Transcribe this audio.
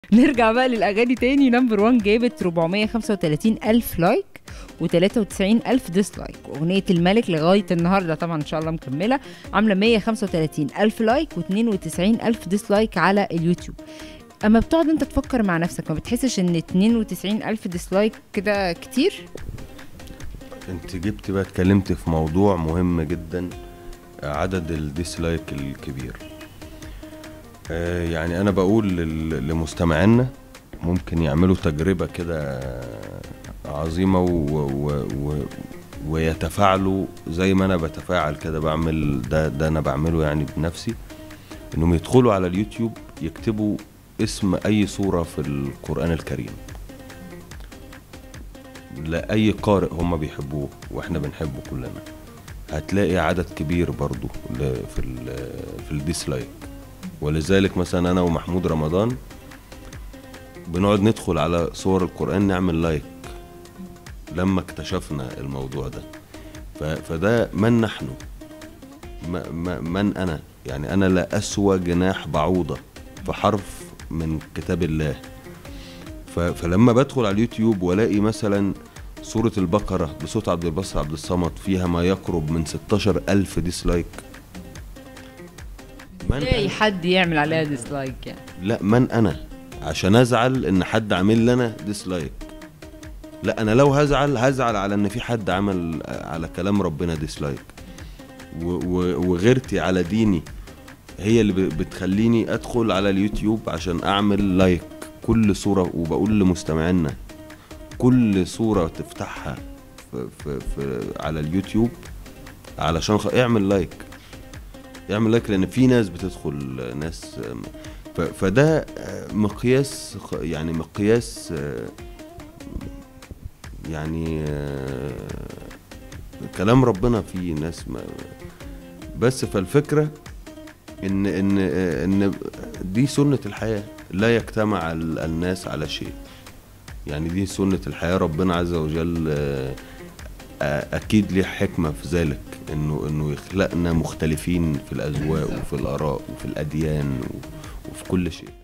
نرجع بقى للاغاني تاني نمبر 1 جابت 435 الف لايك و93 الف ديسلايك واغنيه الملك لغايه النهارده طبعا ان شاء الله مكمله عامله 135 الف لايك و92 الف ديسلايك على اليوتيوب اما بتقعد انت تفكر مع نفسك ما بتحسش ان 92 الف ديسلايك كده كتير انت جبت بقى اتكلمت في موضوع مهم جدا عدد الديسلايك الكبير آه، يعني انا بقول لل- لمستمعينا ممكن يعملوا تجربة كده عظيمة و و و ويتفاعلوا زي ما انا بتفاعل كده بعمل ده ده انا بعمله يعني بنفسي انهم يدخلوا على اليوتيوب يكتبوا اسم اي سورة في القرآن الكريم لأي قارئ هم بيحبوه واحنا بنحبه كلنا هتلاقي عدد كبير برضو ل- في ال في الديسلايك ولذلك مثلا انا ومحمود رمضان بنقعد ندخل على صور القرآن نعمل لايك لما اكتشفنا الموضوع ده ف- فده من نحن ما- ما- من انا يعني انا لا اسوى جناح بعوضة في حرف من كتاب الله ف- فلما بدخل على اليوتيوب والاقي مثلا سورة البقرة بصوت عبد الباسط عبد الصمد فيها ما يقرب من 16 ألف ديسلايك من ازاي أنا؟ حد يعمل عليها ديسلايك يعني لا من أنا عشان أزعل إن حد عامل لي أنا ديسلايك لا أنا لو هزعل هزعل على إن في حد عمل على كلام ربنا ديسلايك و- و- وغيرتي على ديني هي اللي ب- بتخليني أدخل على اليوتيوب عشان أعمل لايك كل صورة وبقول لمستمعينا كل صورة تفتحها في, في, في على اليوتيوب علشان خ... اعمل لايك اعمل لايك لان في ناس بتدخل ناس ف... فده آه، مقياس خ- يعني مقياس آه، يعني آه، كلام ربنا فيه ناس ما بس فالفكرة ان ان آه، ان دي سنة الحياة لا يجتمع ال- الناس على شيء يعني دي سنة الحياة ربنا عز وجل آه، آه، أكيد ليه حكمة في ذلك إنه إنه يخلقنا مختلفين في الأذواق وفي الآراء وفي الأديان و- وفي كل شيء